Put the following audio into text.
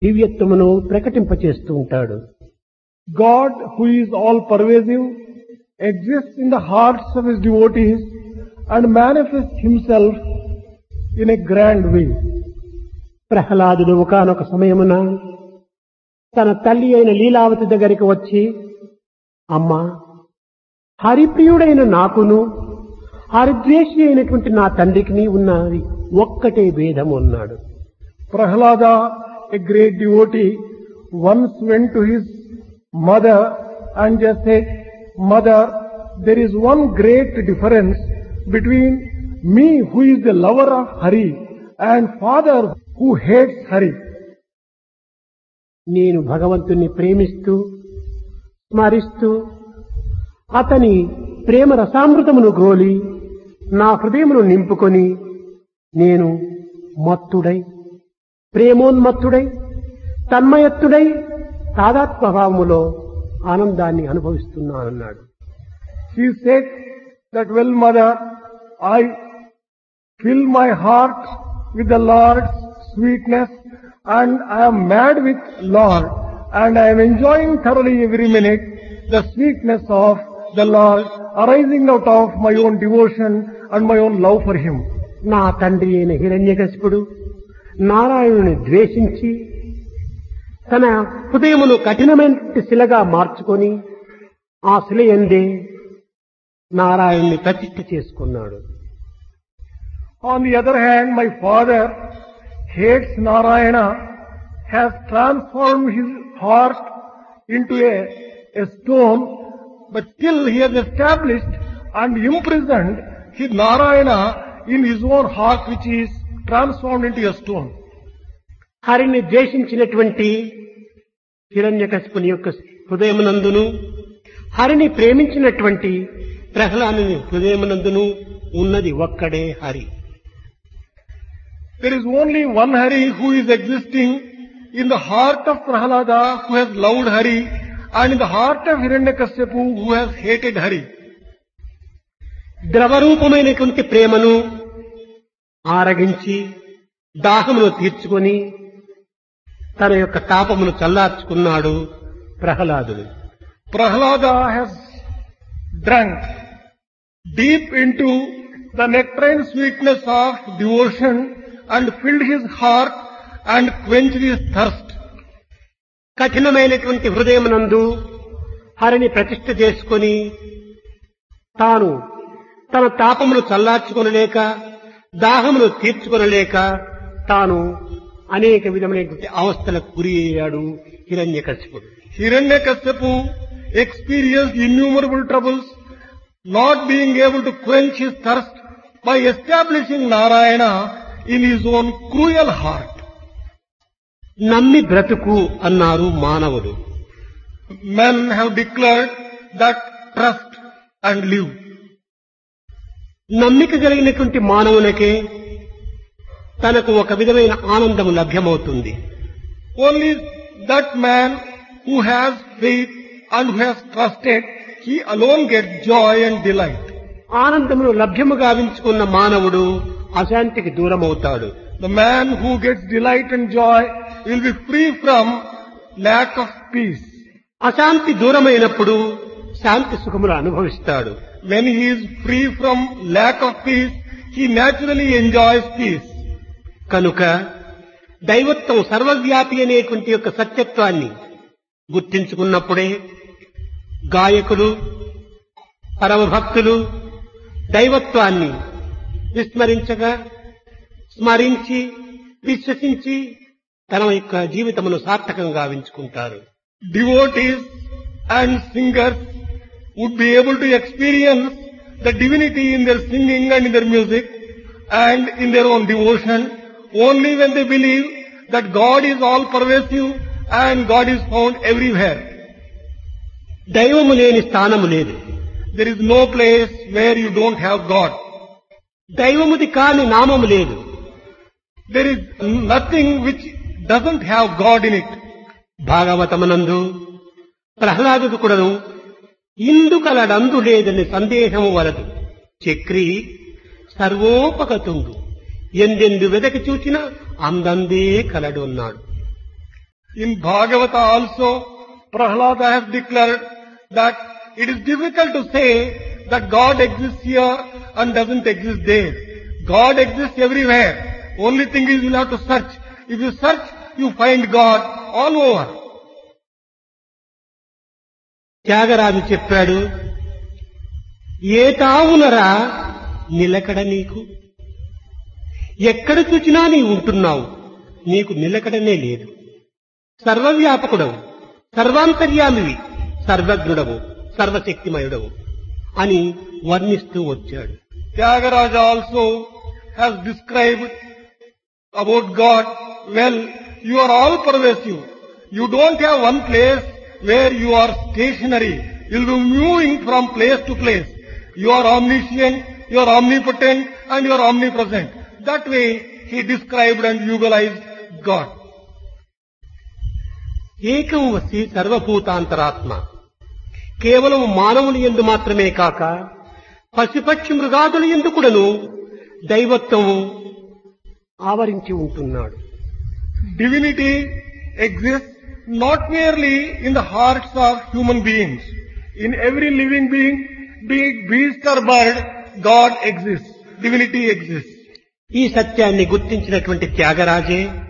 దివ్యత్వమును ప్రకటింపచేస్తూ ఉంటాడు God, who is all pervasive, exists in the hearts of his devotees and manifests himself in a grand way. ప్రహ్లాదుడు ఒకనొక సమయమున తన తల్లి అయిన లీలావతి దగ్గరికి వచ్చి అమ్మా హరిప్రియుడైన నాకును హరిద్వేషి అయినటువంటి నా తండ్రికి ఉన్నది ఒక్కటే భేదము అన్నాడు Prahlada, a great devotee, once went to his mother and just said, Mother, there is one great difference between me who is the lover of Hari and father who hates Hari. నేను భగవంతుణ్ణి ప్రేమిస్తూ స్మరిస్తూ అతని ప్రేమ రసామృతమును గ్రోలి నా హృదయమును నింపుకొని నేను మత్తుడై ప్రేమోన్మత్తుడై తన్మయత్తుడై తాదాత్మభావములో ఆనందాన్ని అనుభవిస్తున్నానన్నాడు She said that, well mother, I fill my heart with the Lord's sweetness and I am mad with Lord and I am enjoying thoroughly every minute the sweetness of the Lord arising out of my own devotion and my own love for Him. నా తండ్రి అయిన హిరణ్యకశిపుడు నారాయణుని ద్వేషించి తన హృదయమును కఠినమైన శిలగా మార్చుకొని ఆ శిల ఎందే నారాయణ్ణి ప్రతిష్ఠ చేసుకున్నాడు On the other hand, my father hates Narayana, has transformed his heart into a, a stone, but still he has established and imprisoned his Narayana in his own heart which is transformed into a stone. హరిని ద్వేషించినటువంటి హిరణ్యకశిపుని యొక్క హృదయమునందును హరిని ప్రేమించినటువంటి ప్రహ్లాదుని హృదయమునందును ఉన్నది ఒక్కడే Hari There is only one Hari who is existing in the heart of Prahalada who has loved Hari and in the heart of Hiranyakashipu who has hated Hari. ద్రవరూపమైనటువంటి ప్రేమను ఆరగించి దాహమును తీర్చుకొని తన యొక్క తాపమును చల్లార్చుకున్నాడు ప్రహ్లాదుడు Prahlada has drunk deep into the nectarine sweetness of devotion and filled his heart and quenched his thirst. కఠినమైనటువంటి హృదయమునందు హరిని ప్రతిష్ఠ చేసుకొని తాను తన తాపమును చల్లార్చుకొనలేక దాహమును తీర్చుకొనలేక తాను అనేక విధమైనటువంటి అవస్థలకు గురి అయ్యాడు హిరణ్యకశిపుడు Hiranyakashipu experienced innumerable troubles, not being able to quench his thirst by establishing Narayana in his own cruel heart. నమ్మి బ్రతుకు అన్నారు మానవుడు Men have declared that trust and live. నమ్మిక కలిగినటువంటి మానవునికే తనకు ఒక విధమైన ఆనందము లభ్యమవుతుంది Only that man who has faith and who has trusted, he alone gets joy and delight. ఆనందమును లభ్యము గావించుకున్న మానవుడు అశాంతికి దూరమవుతాడు The man who gets delight and joy will be free from lack of peace. అశాంతి దూరమైనప్పుడు శాంతి సుఖములు అనుభవిస్తాడు When he is free from lack of peace, he naturally enjoys peace. కనుక దైవత్వం సర్వవ్యాపి అనేటువంటి యొక్క సత్యత్వాన్ని గుర్తించుకున్నప్పుడే గాయకులు పరమభక్తులు దైవత్వాన్ని విస్మరించగా స్మరించి విశ్వసించి తన యొక్క జీవితమును సార్థకంగా గావించుకుంటారు Devotees and singers would be able to experience the divinity in their singing and in their music and in their own devotion only when they believe that God is all pervasive and God is found everywhere. దైవము లేని స్థానము లేదు There is no place where you don't have God. దైవముది కాని నామము లేదు There is nothing which doesn't have God in it. భాగవతమునందు ప్రహ్లాదుడు కూడాను ఇందుకలడందు లేదని సందేహము వలదు చక్రి సర్వోపగతుండు ఎందెందు వెదకి చూచినా అందందే కలడు అన్నాడు In Bhagavata also, Prahlada has declared that it is difficult to say that God exists here and doesn't exist there. God exists everywhere. Only thing is you'll have to search. If you search, you find God all over. Tyagaraju చెప్పాడు ఏ తావునరా నిలకడ నీకు ఎక్కడ చూచినా నీ ఉంటున్నావు నీకు నిలకడనే లేదు సర్వవ్యాపకుడవు సర్వాంతర్యామివి సర్వజ్ఞుడవు సర్వశక్తిమయుడవు అని వర్ణిస్తూ వచ్చాడు Tyagaraja also has described about God, well, you are all pervasive. You don't have one place where you are stationary. You'll be moving from place to place. You are omniscient, you are omnipotent, and you are omnipresent. That way, he described and utilized God. ఏకం వసి సర్వభూతాంతరాత్మ కేవలం మానవుని ఎందు మాత్రమే కాక పశుపక్షి మృగాదుల ఎందు కూడాను దైవత్వము ఆవరించి ఉంటున్నాడు Divinity exists not merely in the hearts of human beings. In every living being, be it beast or bird, God exists. Divinity exists. ఈ సత్యాన్ని గుర్తించినటువంటి త్యాగరాజే